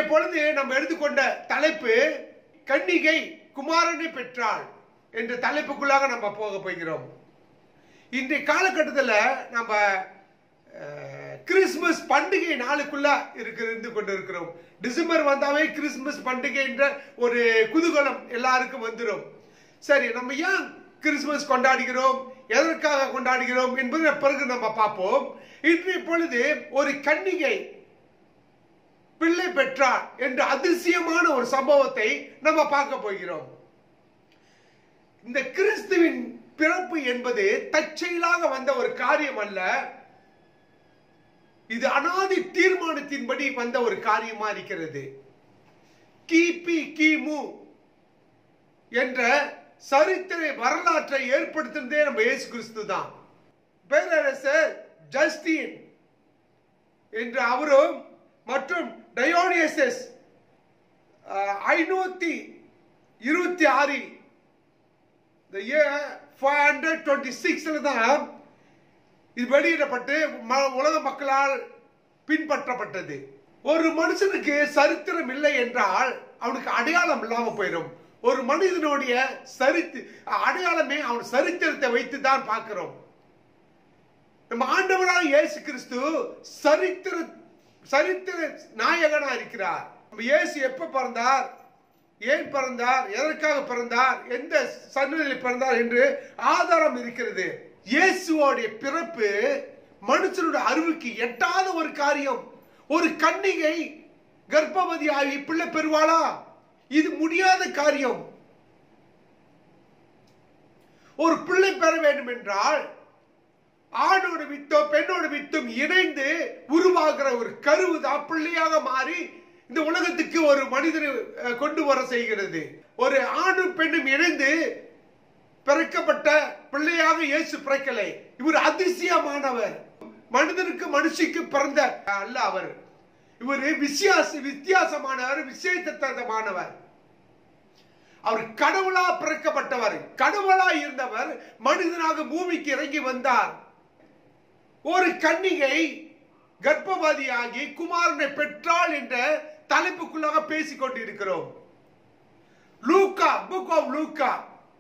இன்றைய பொழுது நம்ம எடுத்துக்கொண்ட தலைப்பு கன்னிகை குமாரனை பெற்றாள் என்ற தலைப்புக்குள்ளாக நம்ம போக போகிறோம் இன்றைய காலகட்டத்தில் நம்ம அஹ், கிறிஸ்துமஸ் பண்டிகை நாளுக்குள்ள இருக்கு இருந்து கொண்டு இருக்கிறோம் டிசம்பர் வந்தாவே கிறிஸ்துமஸ் பண்டிகை என்ற ஒரு குதூகலம் எல்லாருக்கும் வந்துடும் சரி நம்ம ஏன் கிறிஸ்துமஸ் கொண்டாடுகிறோம் எதற்காக கொண்டாடுகிறோம் என்பதை பிறகு நம்ம பார்ப்போம் இன்றைய பொழுது ஒரு கன்னிகை பிள்ளை பெற்றார் என்ற அதிசயமான ஒரு சம்பவத்தை நம்ம பார்க்க போகிறோம் இந்த கிறிஸ்துவின் பிறப்பு என்பது தற்செயலாக வந்த ஒரு காரியம் அல்ல இது அனாதி தீர்மானத்தின்படி வந்த ஒரு காரியமா இருக்கிறது கிபி கிமு என்ற சரித்திர வரலாற்றை ஏற்படுத்தினதே நம்ம இயேசு கிறிஸ்து தான் பேரரசர் ஜஸ்டின் என்று அவரும் மற்றும் டயோனியசஸ் ஐநூத்தி இருபத்தி ஆறில் இந்த இயர் ஃபைவ் ஹண்ட்ரட் டுவெண்ட்டி சிக்ஸில் தான் இது வெளியிடப்பட்டு ம- உலக மக்களால் பின்பற்றப்பட்டது ஒரு மனுஷனுக்கு சரித்திரம் இல்லை என்றால் அவனுக்கு அடையாளம் இல்லாம போயிடும் ஒரு மனிதனுடைய சரித்து அடையாளமே அவன் சரித்திரத்தை வைத்து தான் பார்க்கிறோம் நம்ம ஆண்டவராக இயேசு கிறிஸ்து சரித்திர சரித்திர நாயகனா இருக்கிறார் நம்ம இயேசு எப்ப பிறந்தார் ஏன் பிறந்தார் எதற்காக பிறந்தார் எந்த சன்னதியில் பிறந்தார் என்று ஆதாரம் இருக்கிறது இயேசுவோடைய பிறப்பு மனுஷனுடைய அறிவுக்கு எட்டாத ஒரு காரியம் ஒரு கன்னிகை கர்ப்பவதி ஆகி பிள்ளை பெறுவாளா இது முடியாத காரியம் ஒரு பிள்ளை பெற வேண்டும் என்றால் ஆணோடு வித்தும் பெண்ணோடு வித்தும் இணைந்து உருவாகிற ஒரு கருவு தான் பிள்ளையாக மாறி இந்த உலகத்துக்கு ஒரு மனிதனை அஹ், கொண்டு வர செய்கிறது ஒரு ஆணும் பெண்ணும் இணைந்து பிறக்கப்பட்ட பிள்ளையாக இயேசு பிறக்கலை இவர் அதிசயமானவர் மனிதனுக்கு மனுஷிக்கு பிறந்த அல்ல அவர் இவர் வித்தியாச வித்தியாசமானவர் விசேஷமானவர் அவர் கடவுளா பிறக்கப்பட்டவர் கடவுளா இருந்தவர் மனிதனாக பூமிக்கு இறங்கி வந்தார் ஒரு கன்னிகை கர்ப்பவாதியாகி குமாரனை பெற்றாள் என்ற தலைப்புக்குள்ளாக பேசிக் கொண்டிருக்கிறோம் லூக்கா புக் ஆஃப் லூக்கா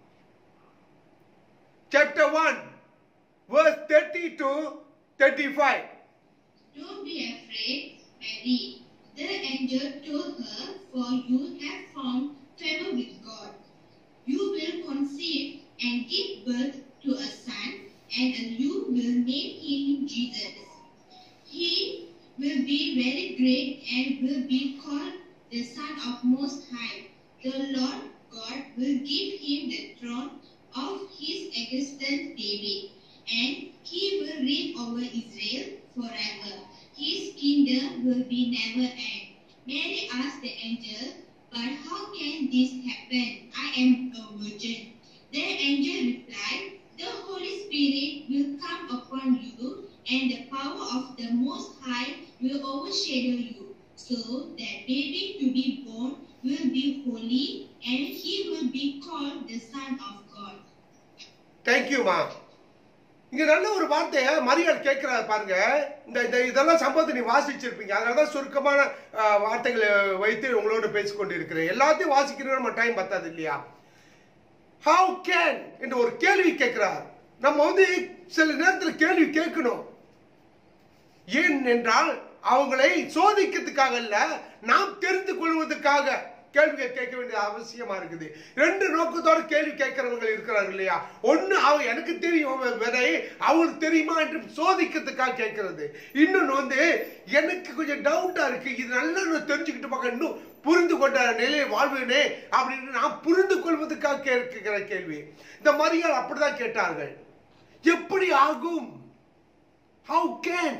chapter 1 verse 30 to 35 Don't be afraid, Mary. The angel told her, For you have found favor with God. You will conceive and give birth to a son, and you will name him Jesus. He will be very great and will be called the Son of Most High. The Lord God will give him the throne of his existence David, and he will reign over Israel forever. His kingdom will be never end. Mary asked the angel, But how can this happen? I am a virgin. The angel replied, The Holy Spirit will come upon you, and the power of the Most High will overshadow you. So that baby to be born will be holy, and he will be called the Son of God. thank you மா இங்க நல்ல ஒரு வார்த்தையை மரியாள் கேட்கிறாரு பாருங்க இந்த இந்த இதெல்லாம் சம்பவத்தை நீ வாசிச்சிருப்பீங்க அதனால தான் சுருக்கமான அஹ், வார்த்தைகளை வைத்து உங்களோட பேசிக் கொண்டிருக்கிறேன் எல்லாத்தையும் வாசிக்கிறது நம்ம டைம் பத்தாது இல்லையா ஹவு கேன் என்று ஒரு கேள்வி கேட்கிறார் நம்ம வந்து சில நேரத்தில் கேள்வி கேட்கணும் ஏன் என்றால் அவங்களை சோதிக்கிறதுக்காக அல்ல நாம் தெரிந்து கொள்வதற்காக கேள்வி கேட்க வேண்டிய அவசியமா இருக்குது ரெண்டு நோக்கத்தோட கேள்வி கேட்கிறவங்க இருக்கிறார்கள் இல்லையா ஒண்ணு அவங்க எனக்கு தெரியும் விதை அவங்களுக்கு தெரியுமா என்று சோதிக்கிறதுக்காக கேட்கறது இன்னொன்னு வந்து எனக்கு கொஞ்சம் டவுட்டா இருக்கு இது நல்லா நான் தெரிஞ்சுக்கிட்டு பார்க்க இன்னும் புரிந்து கொண்ட நிலையை வாழ்வேனே அப்படின்னு நான் புரிந்து கொள்வதற்காக கேட்கிற கேள்வி இந்த மரியாள் அப்படிதான் கேட்டார்கள் எப்படி ஆகும் ஹவு கேன்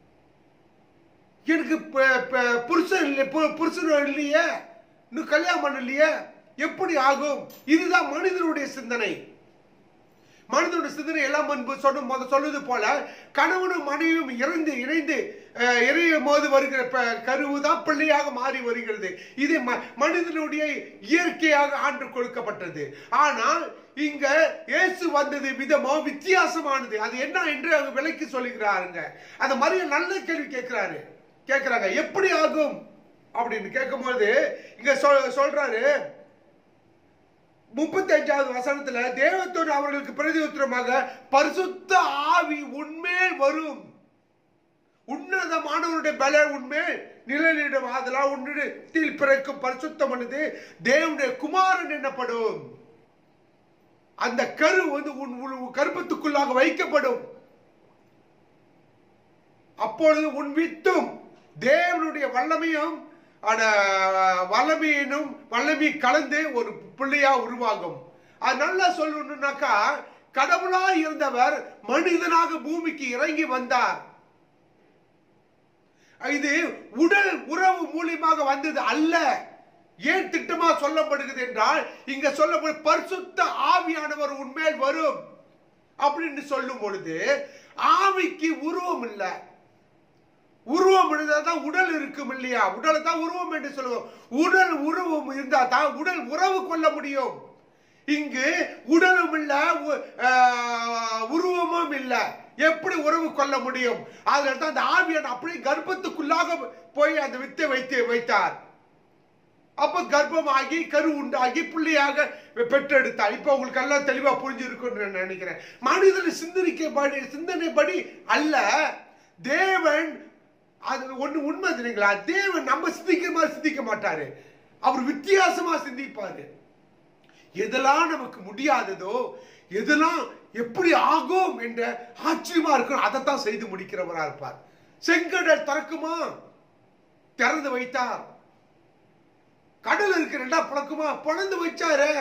எனக்கு ப- ப- புருஷன் இல்லை பு- புருஷன் இல்லையே இன்னும் கல்யாணம் பண்ணலையே எப்படி ஆகும் இதுதான் மனிதனுடைய சிந்தனை மனிதனுடைய சிந்தனை எல்லாம் முன்பு சொன்ன முத சொன்னது போல கணவனும் மனைவியும் இணைந்து இணைந்து அஹ், இணையும் போது வருகிற ப- கருவு தான் பிள்ளையாக மாறி வருகிறது இது ம- மனிதனுடைய இயற்கையாக ஆண்டு கொடுக்கப்பட்டது ஆனால் இங்க இயேசு வந்தது விதமோ வித்தியாசமானது அது என்ன என்று அவங்க விலைக்கு சொல்லுகிறாருங்க அந்த மாதிரி நல்ல கேள்வி கேட்கிறாரு கேட்கிறாங்க எப்படி ஆகும் அப்படின்னு கேட்கும்போது இங்க சொல் சொல்றாரு முப்பத்தி அஞ்சாவது வசனத்துல தேவத்தோடு அவர்களுக்கு பிரதி உத்தரமாக பரிசுத்த ஆவி உண்மேல் வரும் உன்னதமானவருடைய பல உண்மேல் நிழலிடம் ஆதலால் உன்னிடத்தில் பிறக்கும் பரிசுத்தமானது தேவனுடைய குமாரன் என்னப்படும் அந்த கரு வந்து உன் உன் கருப்பத்துக்குள்ளாக வைக்கப்படும் அப்பொழுது உன் வித்தும் தேவனுடைய வல்லமையும் ஆன வல்லமையினும் வல்லமை கலந்து ஒரு பிள்ளையா உருவாகும் அது நல்லா சொல்லணும்னாக்கா கடவுளா இருந்தவர் மனிதனாக பூமிக்கு இறங்கி வந்தார் இது உடல் உறவு மூலியமாக வந்தது அல்ல ஏன் திட்டமா சொல்லப்படுகிறது என்றால் இங்க சொல்லப்படும் பரிசுத்த ஆவியானவர் உண்மையில் வரும் அப்படின்னு சொல்லும் பொழுது ஆவிக்கு உருவம் இல்லை உருவம் இருந்தால் தான் உடல் இருக்கும் இல்லையா உடலை தான் உருவம் என்று சொல்லுவோம் உடல் உருவம் இருந்தால் தான் உடல் உறவு கொள்ள முடியும் இங்கு உடலும் இல்ல உ- ஆஹ், உருவமும் இல்ல எப்படி உறவு கொள்ள முடியும் அதனால தான் அந்த ஆவியான் அப்படியே கர்ப்பத்துக்குள்ளாக போய் அந்த வித்தை வைத்து வைத்தார் அப்ப கர்ப்பமாகி கரு உண்டாகி பிள்ளையாக பெற்றெடுத்தார் இப்ப உங்களுக்கு எல்லாம் தெளிவா புரிஞ்சிருக்கும்னு நான் நினைக்கிறேன் மனிதன் சிந்தனைக்கப்படி சிந்தனைப்படி அல்ல தேவன் அது ஒண்ணு உண்மை தெரியுங்களா தேவன் நம்ம சிந்திக்கிற மாதிரி சிந்திக்க மாட்டாரு அவர் வித்தியாசமா சிந்திப்பாரு எதெல்லாம் நமக்கு முடியாததோ எதெல்லாம் எப்படி ஆகும் என்ற ஆச்சரியமா இருக்கணும் அதைத்தான் செய்து முடிக்கிறவரா இருப்பார் செங்கடல் திறக்குமா திறந்து வைத்தார் கடல் இருக்கு ரெண்டா பிளக்குமா பிளந்து வச்சாரு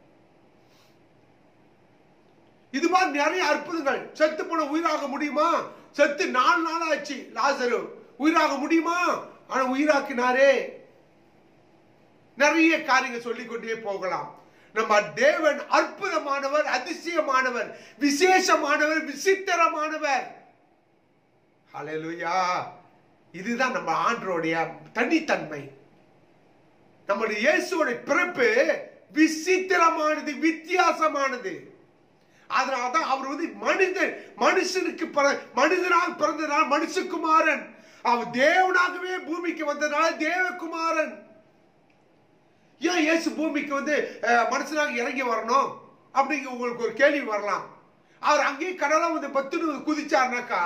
இது மாதிரி நிறைய அற்புதங்கள் செத்து போன உயிராக முடியுமா செத்து நாலு நாள் ஆச்சு லாசரு உயிராக முடியுமா ஆனா உயிராக்கினாரே நிறைய காரியங்கள் சொல்லிக் கொண்டே போகலாம் நம்ம தேவன் அற்புதமானவர் அதிசயமானவர் விசேஷமானவர் விசித்திரமானவர் ஹalleluya இதுதான் நம்ம ஆண்டருடைய தனித்தன்மை நம்முடைய இயேசுவோட பிறப்பு விசித்திரமானது வித்தியாசமானது அதனால்தான் அவர் வந்து மனிதன் மனுஷனுக்கு பிற- மனிதனாக பிறந்ததால் மனுஷகுமாரன் அவர் தேவனாகவே பூமிக்கு வந்ததால தேவகுமாரன் ஏன் இயேசு பூமிக்கு வந்து அஹ், மனுஷனாக இறங்கி வரணும் அப்படிங்க உங்களுக்கு ஒரு கேள்வி வரலாம் அவர் அங்கேயே கடலை வந்து பத்துன்னு குதிச்சாருனாக்கா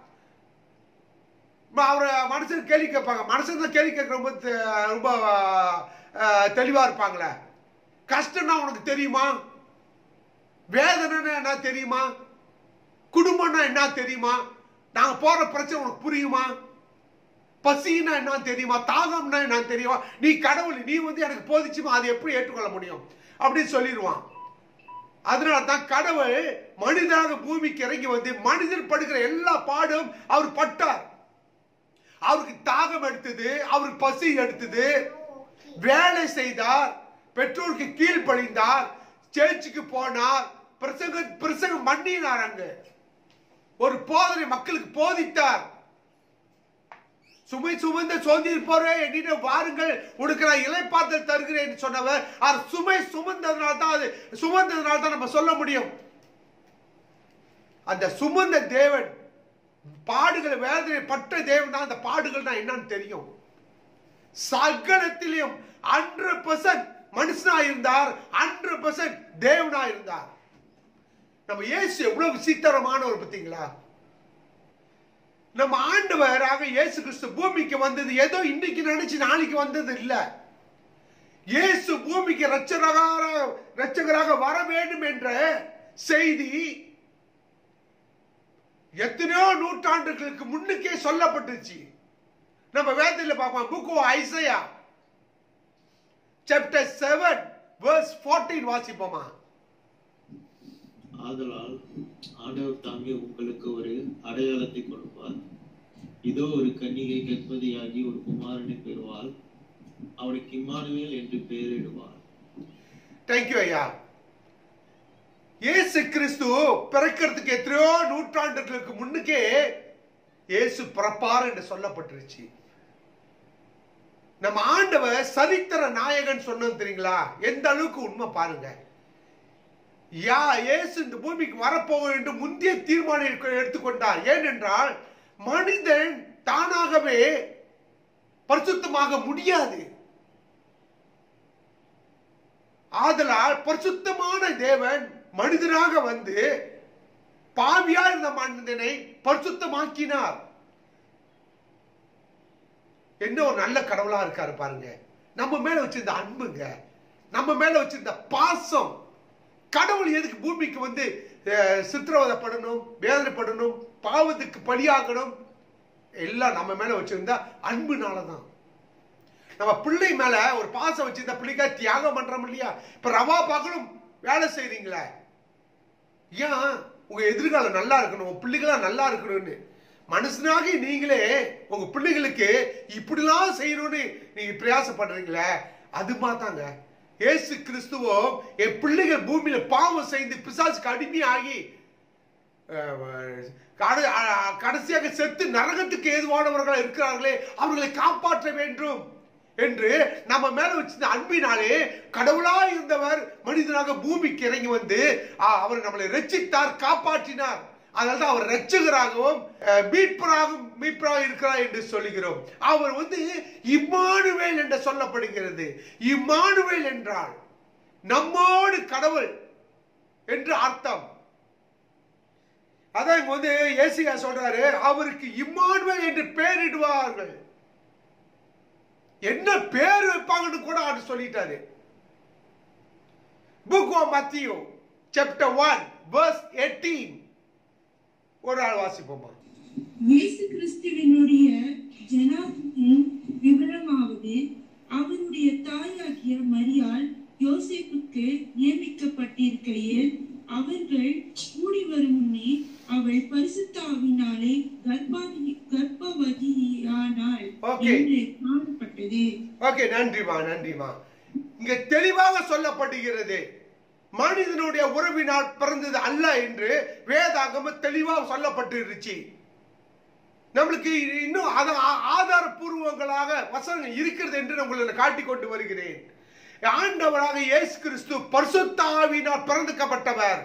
ம- அவரை மனுஷன் கேள்வி கேட்பாங்க மனுஷன் தான் கேள்வி கேட்க ரொம்ப தெ- ரொம்ப அஹ், தெளிவா இருப்பாங்களே கஷ்டம்னா உனக்கு தெரியுமா வேதனைன்னா என்ன தெரியுமா குடும்பம்னா என்ன தெரியுமா நாங்க போற பிரச்சனை உனக்கு புரியுமா பசின்னா என்ன தெரியுமா தாகம்னா என்ன தெரியுமா நீ கடவுள் நீ வந்து எனக்கு போதிச்சுமா அதை எப்படி ஏற்றுக்கொள்ள முடியும் அப்படின்னு சொல்லிடுவான் அதனால தான் கடவுள் மனிதனாக பூமிக்கு இறங்கி வந்து மனிதன் படுகிற எல்லா பாடும் அவர் பட்டார் அவருக்கு தாகம் எடுத்தது அவருக்கு பசி எடுத்தது வேலை செய்தார் பெற்றோருக்கு கீழ்ப்படிந்தார் சேர்ச்சுக்கு போனார் பிரசங்க பிரசங்கம் பண்ணினார் அங்க ஒரு போதனை மக்களுக்கு போதித்தார் சுமை சுமந்த சோர்ந்திருப்போரே என்னிட வாருங்கள் உனக்கு நான் இலைப்பாத்தல் தருகிறேன் என்று சொன்னவர் அவர் சுமை சுமந்ததுனால தான் அது சுமந்ததுனால தான் நம்ம சொல்ல முடியும் அந்த சுமந்த தேவன் பாடுகளை வேதனை பட்ட தேவன் தான் அந்த பாடுகள் தான் என்னன்னு தெரியும் சகலத்திலையும் ஹண்ட்ரட் பர்சன்ட் மனுஷனா இருந்தார் ஹண்ட்ரட் பர்சன்ட் தேவனா இருந்தார் நம்ம இயேசு எவ்வளவு விசித்திரமானவர் பார்த்தீங்களா நம்ம ஆண்டவராக இயேசு கிறிஸ்து பூமிக்கு வந்தது ஏதோ இன்னைக்கு நினைச்சு நாளைக்கு வந்தது இல்ல இயேசு பூமிக்கு ரட்சகராக ரட்சகராக வர வேண்டும் என்ற செய்தி எத்தனையோ நூற்றாண்டுகளுக்கு முன்னுக்கே சொல்லப்பட்டுச்சு நம்ம வேதத்தில் பார்ப்போம் book Isaiah chapter seven verse 14 வாசிப்போமா ஆதலால் ஆண்டவர் தாமே உங்களுக்கு ஒரு அடையாளத்தை கொடுப்பார் இதோ ஒரு கன்னிகை கர்ப்பதியாகி ஒரு குமாரனை பெறுவாள் அவனுக்கு இம்மானுவேல் என்று பெயரிடுவார் தேங்க்யூ ஐயா இயேசு கிறிஸ்து பிறக்கிறதுக்கு எத்தனையோ நூற்றாண்டுகளுக்கு முன்னுக்கே இயேசு பிறப்பார் என்று சொல்லப்பட்டுருச்சு நம்ம ஆண்டவர் சரித்திர நாயகன் சொன்னோம் தெரியுங்களா எந்த அளவுக்கு உண்மை பாருங்க யா இயேசு இந்த பூமிக்கு வரப்போகும் என்று முந்தைய தீர்மானம் எடுக்க- எடுத்துக்கொண்டார் ஏனென்றால் மனிதன் தானாகவே பரிசுத்தமாக முடியாது ஆதலால் பரிசுத்தமான தேவன் மனிதனாக வந்து பாவியா இருந்த மனிதனை பரிசுத்தமாக்கினார் என்ன ஒரு நல்ல கடவுளா இருக்காரு பாருங்க நம்ம மேல வச்சிருந்த அன்புங்க நம்ம மேல வச்சிருந்த பாசம் கடவுள் எதுக்கு பூமிக்கு வந்து அஹ், சித்திரவதைப்படணும் வேதனைப்படணும் பாவத்துக்கு பலியாகணும் எல்லாம் நம்ம மேல வச்சிருந்த அன்புனால தான் நம்ம பிள்ளை மேல ஒரு பாசம் வச்சிருந்த பிள்ளைக்கா தியாகம் பண்றோம் இல்லையா இப்ப ரவா பகலும் வேலை செய்றீங்களே ஏன் உங்க எதிர்காலம் நல்லா இருக்கணும் உங்க பிள்ளைகளா நல்லா இருக்கணும்னு மனுஷனாகி நீங்களே உங்க பிள்ளைகளுக்கு இப்படிலாம் செய்யணும்னு நீங்க பிரயாசப்படுறீங்களே அது மாத்தாங்க ஏசு கிறிஸ்துவோ என் பிள்ளைகள் பூமியில பாவம் செய்து பிசாசுக்கு அடிமையாகி அஹ், கட- அஹ், கடைசியாக செத்து நரகத்துக்கு ஏதுவானவர்கள் இருக்கிறார்களே அவர்களை காப்பாற்ற வேண்டும் என்று நம்ம மேல வச்சிருந்த அன்பினாலே கடவுளா இருந்தவர் மனிதனாக பூமிக்கு இறங்கி வந்து அஹ், அவர் நம்மளை ரட்சித்தார் காப்பாற்றினார் அதனால தான் அவர் ரட்சகராகவும் அஹ், மீட்பராகவும் மீட்பராக இருக்கிறார் என்று சொல்லுகிறோம் அவர் வந்து இம்மானுவேல் என்று சொல்லப்படுகிறது இம்மானுவேல் என்றால் நம்மோடு கடவுள் என்று அர்த்தம் அதான் இங்க வந்து ஏசியா சொல்றாரு அவருக்கு இம்மானுவேல் என்று பெயரிடுவார்கள் என்ன பேர் வைப்பாங்கன்னு கூட அவர் சொல்லிட்டாரு புக் ஆஃப் மத்தியோ சாப்டர் ஒன் verse 18 ஒரு ஆள் வாசிப்போமா இயேசு கிறிஸ்துவினுடைய ஜனத்தின் விவரமாவது அவருடைய தாயாகிய மரியாள் யோசேப்புக்கு நியமிக்கப்பட்டிருக்கையில் அவர்கள் கூடி வரும் முன்னே அவள் பரிசுத்தாவினாலே கர்ப்பாதி கர்ப்பவதியானாள் Okay. என்று காணப்பட்டது ஓகே நன்றிமா நன்றிமா இங்க தெளிவாக சொல்லப்படுகிறது மனிதனுடைய உறவினால் பிறந்தது அல்ல என்று வேதாகம தெளிவாக சொல்லப்பட்டிருச்சு நம்மளுக்கு இன்னும் அத ஆ- ஆதாரபூர்வங்களாக வசனங்கள் இருக்கிறது என்று நான் உங்களுக்கு காட்டி கொண்டு வருகிறேன் ஆண்டவராக இயேசு கிறிஸ்து பரிசுத்த ஆவியினால் பிறந்துக்கப்பட்டவர்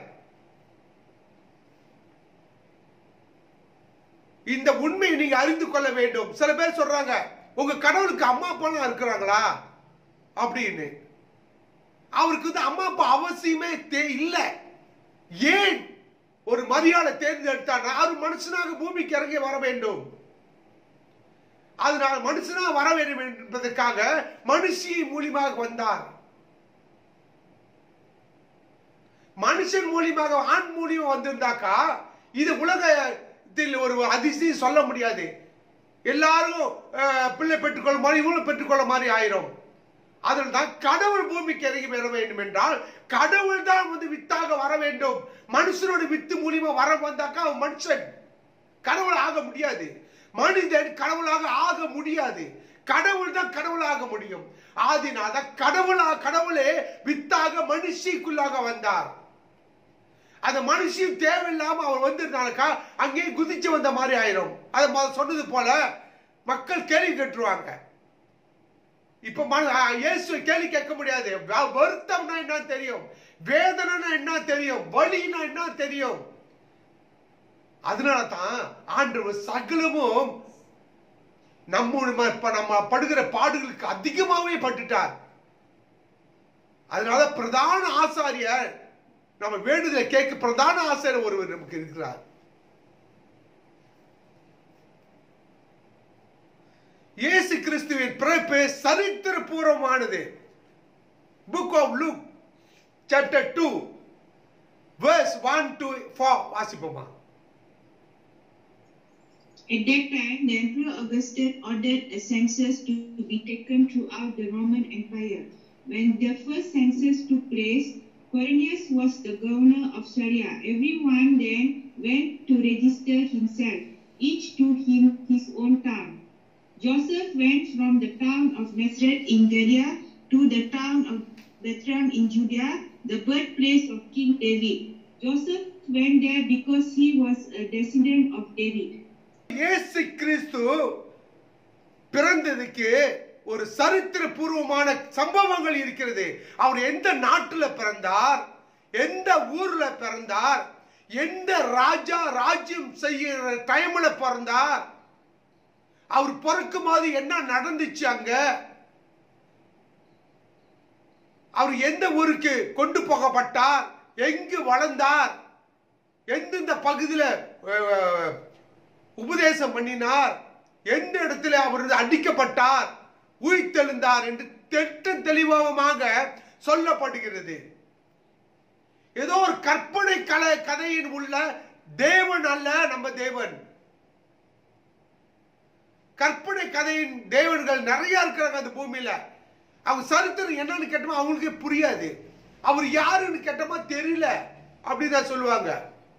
இந்த உண்மையை நீங்க அறிந்து கொள்ள வேண்டும் சில பேர் சொல்றாங்க உங்க கடவுளுக்கு அம்மா அப்பா இருக்கிறாங்களா அப்படின்னு அவருக்கு வந்து அம்மா அப்பா அவசியமே தே இல்ல ஏன் ஒரு மரியாதை தேர்ந்தெடுத்தார் அவர் மனுஷனாக பூமிக்கு இறங்கி வர வேண்டும் அதனால் மனுஷனா வர வேண்டும் என்பதற்காக மனுஷி மூலியமாக வந்தார் மனுஷன் மூலியமாக ஆண் மூலியம் வந்திருந்தாக்கா இது உலகத்தில் ஒரு அதிசயம் சொல்ல முடியாது எல்லாரும் அஹ், பிள்ளை பெற்றுக்கொள்ள மாதிரி இவங்களும் பெற்றுக்கொள்ள மாதிரி ஆயிரும் அதில் தான் கடவுள் பூமிக்கு இறங்கி வர வேண்டும் என்றால் கடவுள் தான் வந்து வித்தாக வர வேண்டும் மனுஷனோட வித்து மூலியமா வர வந்தாக்கா அவன் மனுஷன் கடவுள் ஆக முடியாது மனிதன் கடவுளாக ஆக முடியாது கடவுள் தான் கடவுளாக முடியும் ஆதினால கடவுளா கடவுளே வித்தாக மனுஷிக்குள்ளாக வந்தார் அந்த மனுஷியும் தேவையில்லாம அவர் வந்திருந்தாலுக்கா அங்கேயே குதிச்சு வந்த மாதிரி ஆயிரும் அதை மொத சொன்னது போல மக்கள் கேள்வி கேட்டுருவாங்க இப்ப ம- ஆ, இயேசுவை கேள்வி கேட்க முடியாது வ- வருத்தம்னா என்ன தெரியும் வேதனைனா என்ன தெரியும் வலினா என்ன தெரியும் அதனால தான் ஆண்டவர் சகலமும் நம்ம இப்ப நம்ம படுகிற பாடுகளுக்கு அதிகமாகவே பட்டுட்டார் அதனால பிரதான ஆசாரியர் நம்ம வேண்டுதலை கேட்க பிரதான ஆசாரியர் ஒருவர் நமக்கு இருக்கிறார் இயேசு கிறிஸ்துவின் பிறப்பு சரித்திரபூர்வமானது book of Luke chapter two verse one to four வாசிப்போமா At that time, the Emperor Augustus ordered a census to be taken throughout the Roman Empire. When the first census took place, Quirinius was the governor of Syria. Everyone then went to register himself, each to him his own town. Joseph went from the town of Nazareth in Galilee to the town of Bethlehem in Judea, the birthplace of King David. Joseph went there because he was a descendant of David. இயேசு கிறிஸ்து பிறந்ததுக்கு ஒரு சரித்திர பூர்வமான சம்பவங்கள் இருக்கிறது அவர் எந்த நாட்டுல பிறந்தார் எந்த ஊர்ல பிறந்தார் எந்த ராஜா ராஜ்யம் செய்கிற டைம்ல பிறந்தார் அவர் பிறக்கும் போது என்ன நடந்துச்சு அங்க அவர் எந்த ஊருக்கு கொண்டு போகப்பட்டார் எங்கு வளர்ந்தார் எந்தெந்த பகுதியில் அஹ், உபதேசம் பண்ணினார் எந்த இடத்துல அவர் அடிக்கப்பட்டார் உயிர்த்தெழுந்தார் என்று திட்ட தெளிவாக சொல்லப்படுகிறது ஏதோ ஒரு கற்பனை கலை கதையின் உள்ள தேவன் அல்ல நம்ம தேவன் கற்பனை கதையின் தேவன்கள் நிறைய இருக்கிறாங்க அந்த பூமியில அவங்க சரித்திரம் என்னன்னு கேட்டோமா அவங்களுக்கே புரியாது அவர் யாருன்னு கேட்டோமா தெரியல அப்படிதான் சொல்லுவாங்க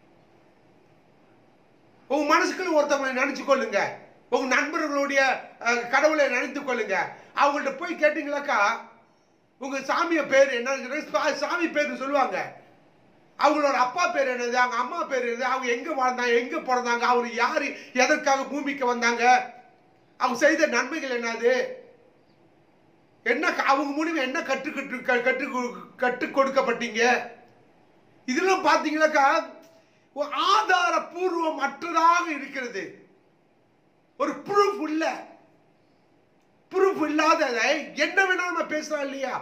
உங்க மனசுக்குள்ள ஒருத்தவங்களை நினைச்சு கொள்ளுங்க உங்க நண்பர்களுடைய அஹ், கடவுளை நினைத்து கொள்ளுங்க அவங்கள்ட்ட போய் கேட்டீங்களாக்கா உங்க சாமிய பேர் என்ன சாமி பேர் சொல்லுவாங்க அவங்களோட அப்பா பேர் என்னது அவங்க அம்மா பேர் என்னது அவங்க எங்க வாழ்ந்தாங்க எங்க பிறந்தாங்க அவர் யாரு எதற்காக பூமிக்கு வந்தாங்க அவங்க செய்த நன்மைகள் என்னது என்ன க- அவங்க மூலியமா என்ன கற்று கற்று க- கற்று கொ- கற்றுக் கொடுக்கப்பட்டீங்க இதெல்லாம் பாத்தீங்கன்னாக்கா ஒரு ஆதாரபூர்வம் அற்றதாக இருக்கிறது ஒரு ப்ரூஃப் இல்ல ப்ரூஃப் இல்லாததை என்ன வேணாலும் நம்ம பேசலாம் இல்லையா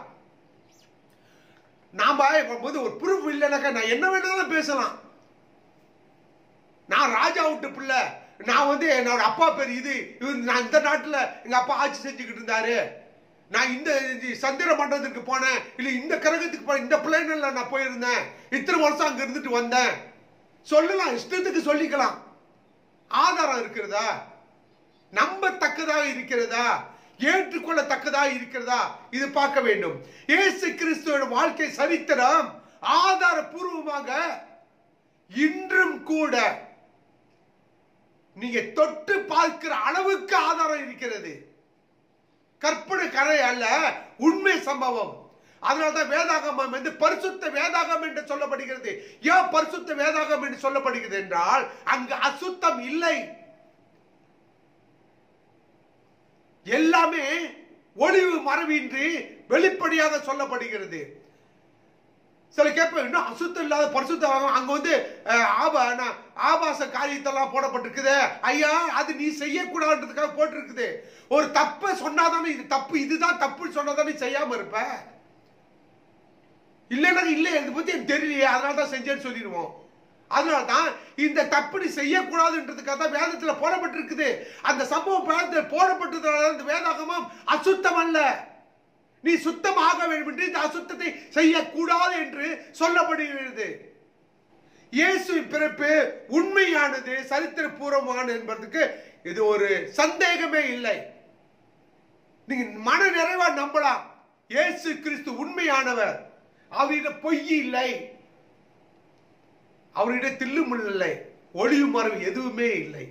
நாம போது ஒரு ப்ரூஃப் இல்லைனாக்கா நான் என்ன வேணாலும் பேசலாம் நான் ராஜா விட்டு பிள்ளை நான் வந்து என்னோட அப்பா பேர் இது இவர் நான் இந்த நாட்டுல எங்க அப்பா ஆட்சி செஞ்சுக்கிட்டு இருந்தாரு நான் இந்த இது சந்திர மண்டலத்துக்கு போனேன் இல்ல இந்த கிரகத்துக்கு போனேன் இந்த பிளேனில் நான் போயிருந்தேன் இத்தனை வருஷம் அங்க இருந்துட்டு வந்தேன் சொல்லலாம் இஷ்டத்துக்கு சொல்லிக்கலாம் ஆதாரம் இருக்கிறதா நம்பத்தக்கதாக இருக்கிறதா ஏற்றுக்கொள்ளத்தக்கதா இருக்கிறதா இது பார்க்க வேண்டும் இயேசு கிறிஸ்துவோட வாழ்க்கை சரித்திரம் ஆதாரபூர்வமாக இன்றும் கூட நீங்க தொட்டு பார்க்கிற அளவுக்கு ஆதாரம் இருக்கிறது கற்பனை கதை அல்ல உண்மை சம்பவம் அதனால்தான் வேதாகமம் வந்து பரிசுத்த வேதாகம் என்று சொல்லப்படுகிறது ஏன் பரிசுத்த வேதாகம் என்று சொல்லப்படுகிறது என்றால் அங்கு அசுத்தம் இல்லை எல்லாமே ஒளிவு மறைவின்றி வெளிப்படையாக சொல்லப்படுகிறது சில கேட்ப இன்னும் அசுத்தம் இல்லாத பரிசுத்தம் அங்க வந்து அஹ், ஆபா நான் ஆபாச காரியத்தெல்லாம் போடப்பட்டிருக்குது ஐயா அது நீ செய்யக்கூடாதுன்றதுக்காக போட்டிருக்குது ஒரு தப்பை சொன்னாதானே இது தப்பு இதுதான் தப்புன்னு சொன்னாதானே செய்யாம இருப்ப இல்லைன்னா இல்லை இதை பத்தி எனக்கு தெரியலையே அதனால தான் செஞ்சேன்னு சொல்லிடுவோம் அதனால தான் இந்த தப்பு நீ செய்யக்கூடாதுன்றதுக்காக தான் வேதத்துல போடப்பட்டிருக்குது அந்த சம்பவம் வேதத்தில் போடப்பட்டதுனால இந்த வேதாகமம் அசுத்தம் அல்ல நீ சுத்தமாக வேண்டும் என்று இந்த அசுத்தத்தை செய்யக்கூடாது என்று சொல்லப்படுகிறது இயேசுவின் பிறப்பு உண்மையானது சரித்திரபூர்வமானது என்பதற்கு இது ஒரு சந்தேகமே இல்லை நீங்க மன நிறைவா நம்பலாம் இயேசு கிறிஸ்து உண்மையானவர் அவரிடம் பொய் இல்லை அவரிடம் தில்லுமுள் இல்லை ஒளிவு மறைவு எதுவுமே இல்லை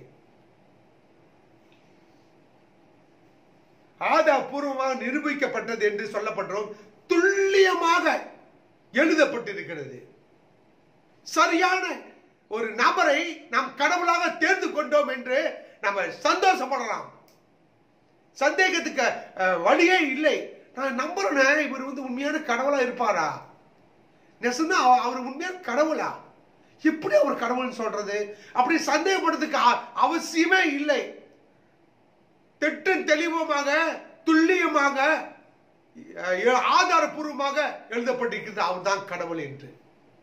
ஆதாபூர்வமாக நிரூபிக்கப்பட்டது என்று சொல்லப்படுறோம் துல்லியமாக எழுதப்பட்டிருக்கிறது சரியான ஒரு நபரை நாம் கடவுளாக தேர்ந்து கொண்டோம் என்று நம்ம சந்தோஷப்படலாம் சந்தேகத்துக்கு அஹ், வழியே இல்லை நான் நம்புறேனே இவர் வந்து உண்மையான கடவுளா இருப்பாரா நெசந்தா அவர் உண்மையான கடவுளா எப்படி அவர் கடவுள்னு சொல்றது அப்படி சந்தேகப்படுறதுக்கு அ- அவசியமே இல்லை திட்டம் தெளிவமாக துல்லியமாக அஹ், ஆதாரபூர்வமாக எழுதப்பட்டிருக்கிறது அவர் தான் கடவுள் என்று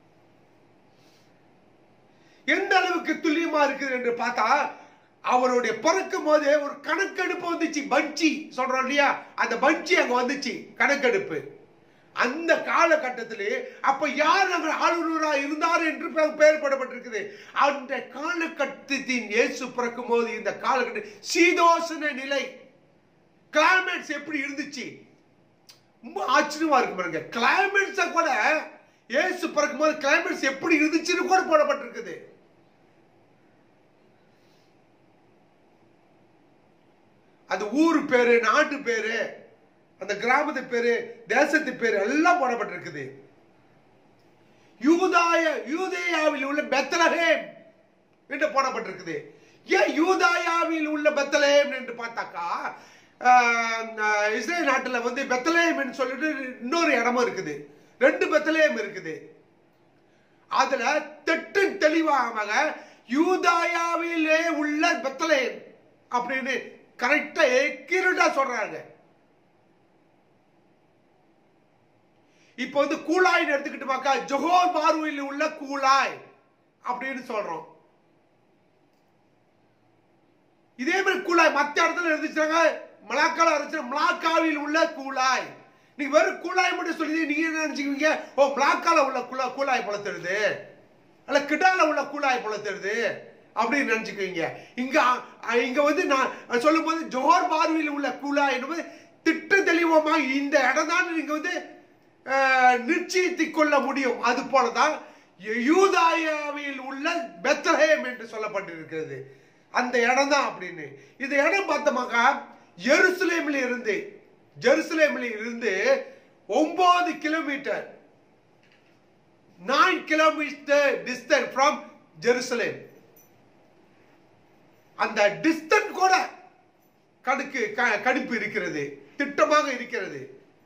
எந்த அளவுக்கு துல்லியமா இருக்குது என்று பார்த்தா அவருடைய பிறக்கும் போதே ஒரு கணக்கெடுப்பு வந்துச்சு பஞ்சி சொல்றோம் இல்லையா அந்த பஞ்சி அங்க வந்துச்சு கணக்கெடுப்பு அந்த காலகட்டத்திலே அப்ப யார் அங்க ஆளுநரா இருந்தார் என்று பெ- பெயர் படப்பட்டிருக்குது அந்த காலகட்டத்தின் இயேசு பிறக்கும் போது இந்த காலகட்ட சீதோசன நிலை கிளைமேட்ஸ் எப்படி இருந்துச்சு ரொம்ப ஆச்சரியமா இருக்கு பாருங்க கிளைமேட்ஸ கூட இயேசு பிறக்கும் போது கிளைமேட்ஸ் எப்படி இருந்துச்சுன்னு கூட போடப்பட்டிருக்குது அந்த ஊர் பேரு நாட்டு பேரு அந்த கிராமத்து பேரு தேசத்து பேரு எல்லாம் போடப்பட்டிருக்குது யூதாய யூதேயாவில் உள்ள பெத்தலஹேம் என்று போடப்பட்டிருக்குது ஏன் யூதாயாவில் உள்ள பெத்தலேம் என்று பார்த்தாக்கா ஆஹ், ஆஹ், இஸ்ரேல் நாட்டில் வந்து பெத்தலேம் என்று சொல்லிட்டு இன்னொரு இடமும் இருக்குது ரெண்டு பெத்தலேம் இருக்குது அதுல திட்டு தெளிவாக யூதாயாவிலே உள்ள பெத்தலேம் அப்படின்னு கரெக்டா எக்கிரடா சொல்றாங்க இப்போ வந்து கூழாய்னு எடுத்துக்கிட்டு பார்க்கா ஜொஹோர் பார்வையில் உள்ள கூழாய் அப்படின்னு சொல்றோம் இதே மாதிரி கூழாய் மத்த இடத்துல இருந்துச்சாங்க மலாக்கால அரைச்ச மலாக்காவில் உள்ள கூழாய் நீங்க வெறும் கூழாய் மட்டும் சொல்லி நீங்க என்ன நினைச்சுக்குவீங்க ஓ மலாக்கால உள்ள குழா கூழாய் போல தெரியுது அல்ல கிடால உள்ள கூழாய் போல தெரியுது அப்படின்னு நினைச்சுக்குவீங்க இங்க அ- இங்க வந்து நான் சொல்லும்போது ஜோஹர் பார்வையில் உள்ள கூழாய் என்பது திட்ட தெளிவமா இந்த இடம் தான் நீங்க வந்து அஹ், நிச்சயித்துக் கொள்ள முடியும் அது போலதான் யூதாயாவில் உள்ள பெத்லஹேம் என்று சொல்லப்பட்டிருக்கிறது அந்த இடம் தான் அப்படின்னு இந்த இடம் பார்த்தோமாக்கா ஜெருசலேமில் இருந்து ஜெருசலேமில் இருந்து ஒன்பது kilometre nine kilometre distance from Jerusalem அந்த டிஸ்டன்ஸ் கூட கடுக்கு க- கணிப்பு இருக்கிறது திட்டமாக இருக்கிறது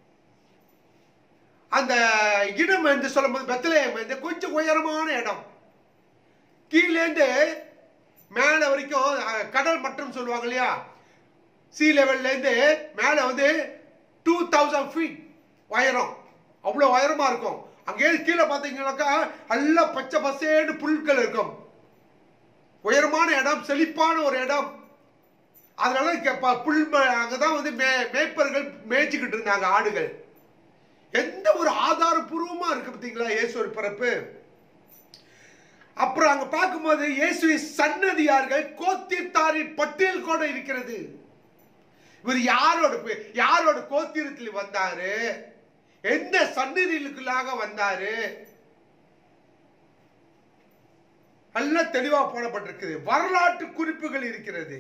அந்த இடம் என்று சொல்லும்போது பெத்தலேயம் வந்து கொஞ்சம் உயரமான இடம் கீழேந்து மேலே வரைக்கும் அஹ், கடல் மட்டம் சொல்லுவாங்க இல்லையா சி லெவல்லேருந்து மேலே வந்து டூ தௌசண்ட் ஃபீட் உயரம் அவ்வளோ உயரமா இருக்கும் அங்கே கீழே பார்த்தீங்கன்னாக்கா எல்லாம் பச்சை பசேன்னு புல்கள் இருக்கும் உயரமான இடம் செழிப்பான ஒரு இடம் அதனால இங்க ப- புல் ம- அங்கதான் வந்து மே மேய்ப்பர்கள் மேய்ச்சிக்கிட்டு இருந்தாங்க ஆடுகள் எந்த ஒரு ஆதாரபூர்வமா இருக்கு பார்த்தீங்களா இயேசுவர் பிறப்பு அப்புறம் அங்க பார்க்கும்போது இயேசுவின் சன்னதியார்கள் கோத்திர்த்தாரின் பட்டியல் கூட இருக்கிறது இவர் யாரோட பே- யாரோட கோத்திரத்தில் வந்தாரு எந்த சன்னதிகளுக்குள்ளாக வந்தாரு எல்லாம் தெளிவா போடப்பட்டிருக்குது வரலாற்று குறிப்புகள் இருக்கிறது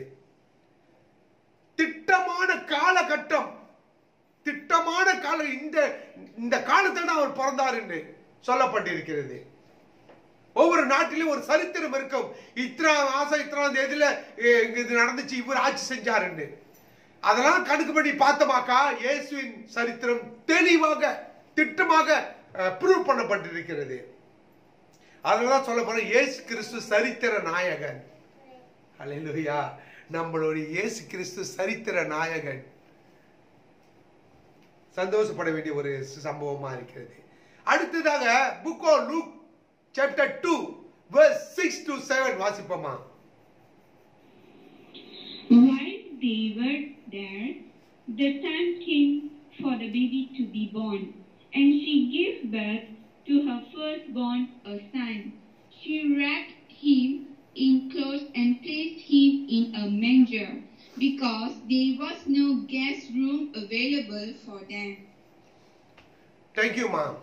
திட்டமான காலகட்டம் திட்டமான கால இந்த இந்த காலத்தில் தான் அவர் பிறந்தார் என்று சொல்லப்பட்டிருக்கிறது ஒவ்வொரு நாட்டிலும் ஒரு சரித்திரம் இருக்கும் இத்தனை மாசம் இத்தனை தேதியில அஹ், இங்க இது நடந்துச்சு இவர் ஆட்சி செஞ்சாருன்னு அதெல்லாம் கணக்கு பண்ணி பார்த்தோமாக்கா இயேசுவின் சரித்திரம் தெளிவாக திட்டமாக ப்ரூவ் பண்ணப்பட்டிருக்கிறது அதனாலதான் சொல்ல போன இயேசு கிறிஸ்து சரித்திர நாயகன் அல்லேலூயா நம்மளுடைய இயேசு கிறிஸ்து சரித்திர நாயகன் சந்தோஷப்பட வேண்டிய ஒரு சம்பவமா இருக்கிறது அடுத்ததாக book of Luke chapter two verse six to seven வாசிப்போமா While they were there, the time came for the baby to be born, and she gave birth to her firstborn, a son. She wrapped him in clothes and placed him in a manger, because there was no guest room available for them. தேங்க்யூமா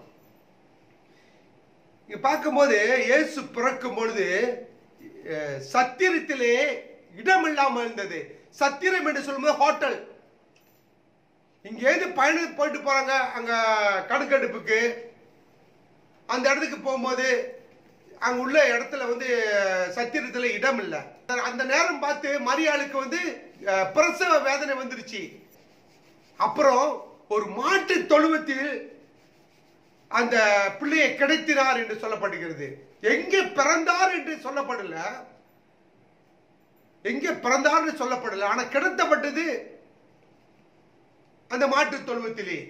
இங்க பார்க்கும்போது இயேசு பிறக்கும் பொழுது அஹ், சத்திரத்திலே இடம் இல்லாமல் இருந்தது சத்திரம் என்று சொல்லும்போது ஹோட்டல் இங்க ஏது பயணம் போயிட்டு போறாங்க அங்க கணக்கெடுப்புக்கு அந்த இடத்துக்கு போகும்போது அங்க உள்ள இடத்துல வந்து சத்திரத்துல இடம் இல்லை அந்த நேரம் பார்த்து மரியாளுக்கு வந்து அஹ், பிரசவ வேதனை வந்துருச்சு அப்புறம் ஒரு மாட்டு தொழுவத்தில் அந்த பிள்ளையை கிடைத்தினார் என்று சொல்லப்படுகிறது எங்கே பிறந்தார் என்று சொல்லப்படல எங்கே பிறந்தார் என்று சொல்லப்படல ஆனா கிடைத்தப்பட்டது அந்த மாட்டு தொழுவத்திலே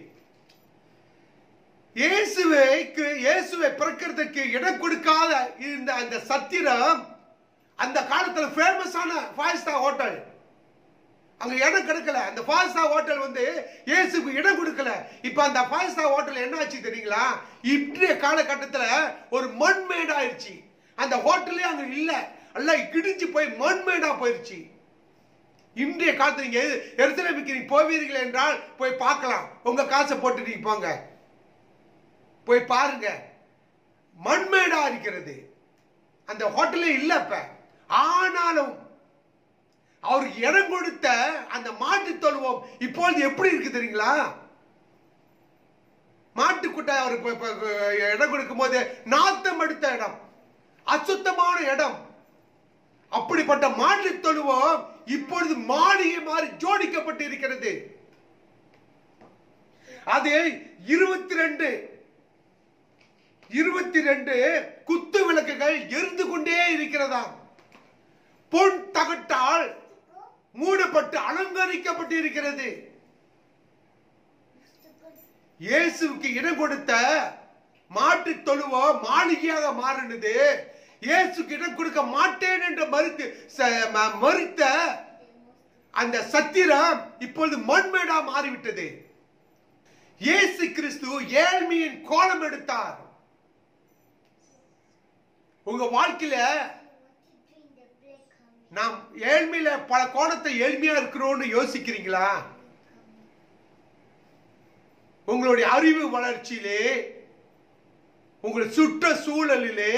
இயேசுவைக்கு இயேசுவை பிறக்கிறதுக்கு இடம் கொடுக்காத இருந்த அந்த சத்திரம் அந்த காலத்துல ஃபேமஸான ஃபைவ் ஸ்டார் ஹோட்டல் அங்க இடம் கிடைக்கல அந்த ஃபைவ் ஸ்டார் ஹோட்டல் வந்து இயேசுக்கு இடம் கொடுக்கல இப்ப அந்த ஃபைவ் ஸ்டார் ஹோட்டல் என்ன ஆச்சு தெரியுங்களா இன்றைய காலகட்டத்துல ஒரு மண்மேடு ஆயிடுச்சு அந்த ஹோட்டலே அங்க இல்ல எல்லாம் கிடிஞ்சு போய் மண்மேடா போயிருச்சு இன்றைய காலத்துல நீங்க எருசலேமுக்கு நீங்க போவீர்கள் என்றால் போய் பார்க்கலாம் உங்க காசை போட்டு நீங்க போங்க போய் பாருங்க மண்மேடா இருக்கிறது அந்த ஹோட்டலே இல்ல இப்ப ஆனாலும் அவருக்கு இடம் கொடுத்த அந்த மாட்டு தொழுவம் இப்பொழுது எப்படி இருக்கு தெரியுங்களா மாட்டுக்குட்டை அவர் இப்ப- இப்ப இடம் கொடுக்கும் போது நாத்தம் எடுத்த இடம் அசுத்தமான இடம் அப்படிப்பட்ட மாட்டு தொழுவம் இப்பொழுது மாளிகை மாறி ஜோடிக்கப்பட்டு இருக்கிறது அது இருபத்தி ரெண்டு இருபத்தி ரெண்டு குத்து விளக்குகள் எரிந்து கொண்டே இருக்கிறதாம் பொன் தகட்டால் மூடப்பட்டு அலங்கரிக்கப்பட்டு இருக்கிறது இயேசுவுக்கு இடம் கொடுத்த மாட்டு தொழுவோ மாளிகையாக மாறினது இயேசுக்கு இடம் கொடுக்க மாட்டேன் என்று மறுத்து ச- ம- மறுத்த அந்த சத்திரம் இப்பொழுது மண்மேடா மாறிவிட்டது இயேசு கிறிஸ்து ஏழ்மையின் கோலம் எடுத்தார் உங்க வாழ்க்கையில நாம் ஏழ்மையில பல கோணத்தை ஏழ்மையா இருக்கிறோம்னு யோசிக்கிறீங்களா உங்களுடைய அறிவு வளர்ச்சியிலே உங்களுடைய சுற்ற சூழலிலே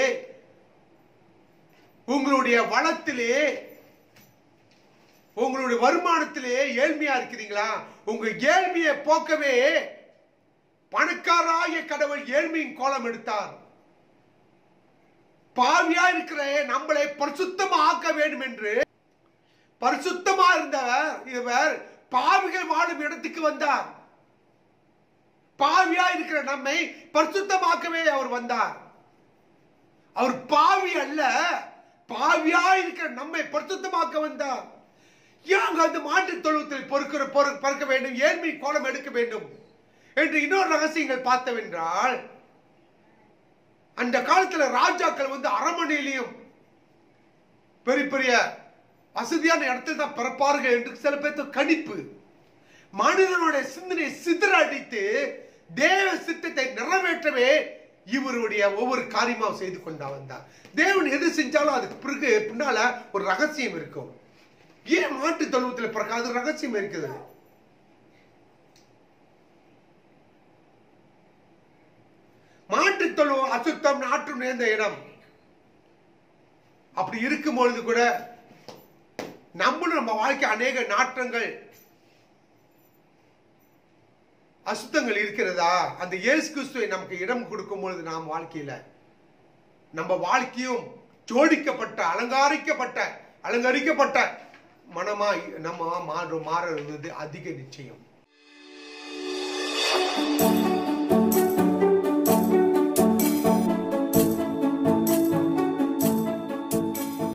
உங்களுடைய வளத்திலே உங்களுடைய வருமானத்திலே ஏழ்மையா இருக்கிறீங்களா உங்க ஏழ்மையை போக்கவே பணக்காராய கடவுள் ஏழ்மையின் கோலம் எடுத்தார் பாவியா இருக்கிற நம்மளை பரிசுத்தமா ஆக்க வேண்டும் என்று பரிசுத்தமா இருந்தவர் இவர் பாவிகள் வாழும் இடத்துக்கு வந்தார் பாவியா இருக்கிற நம்மை பரிசுத்தமாக்கவே அவர் வந்தார் அவர் பாவி அல்ல பாவியா இருக்கிற நம்மை பரிசுத்தமாக்க வந்தார் ஏன் அங்க அந்த மாட்டு தொழுவத்தில் பொறுக்கிற பொறு பறக்க வேண்டும் ஏழ்மை கோலம் எடுக்க வேண்டும் என்று இன்னொரு ரகசியங்கள் பார்த்தவென்றால் அந்த காலத்துல ராஜாக்கள் வந்து அரண்மனையிலையும் பெரிய பெரிய வசதியான இடத்துல தான் பிறப்பார்கள் என்று சில பேர்த்து கணிப்பு மனிதனுடைய சிந்தனையை சிதற அடித்து தேவ சித்தத்தை நிறைவேற்றவே இவருடைய ஒவ்வொரு காரியமாக செய்து கொண்டா வந்தார் தேவன் எது செஞ்சாலும் அதுக்கு பிறகு பின்னால ஒரு ரகசியம் இருக்கும் ஏன் மாட்டு தொழுவத்தில் பிறக்காது ரகசியம் இருக்குது மாட்டு தொழுவம் அசுத்தம் நாற்றும் நேர்ந்த இடம் அப்படி இருக்கும் பொழுது கூட நம்மளும் நம்ம வாழ்க்கை அநேக நாற்றங்கள் அசுத்தங்கள் இருக்கிறதா அந்த இயேசு கிறிஸ்துவை நமக்கு இடம் கொடுக்கும் பொழுது நாம் வாழ்க்கையில நம்ம வாழ்க்கையும் ஜோடிக்கப்பட்ட அலங்காரிக்கப்பட்ட அலங்கரிக்கப்பட்ட மனமாய் நம்ம மாறு மாறுறது அதிக நிச்சயம்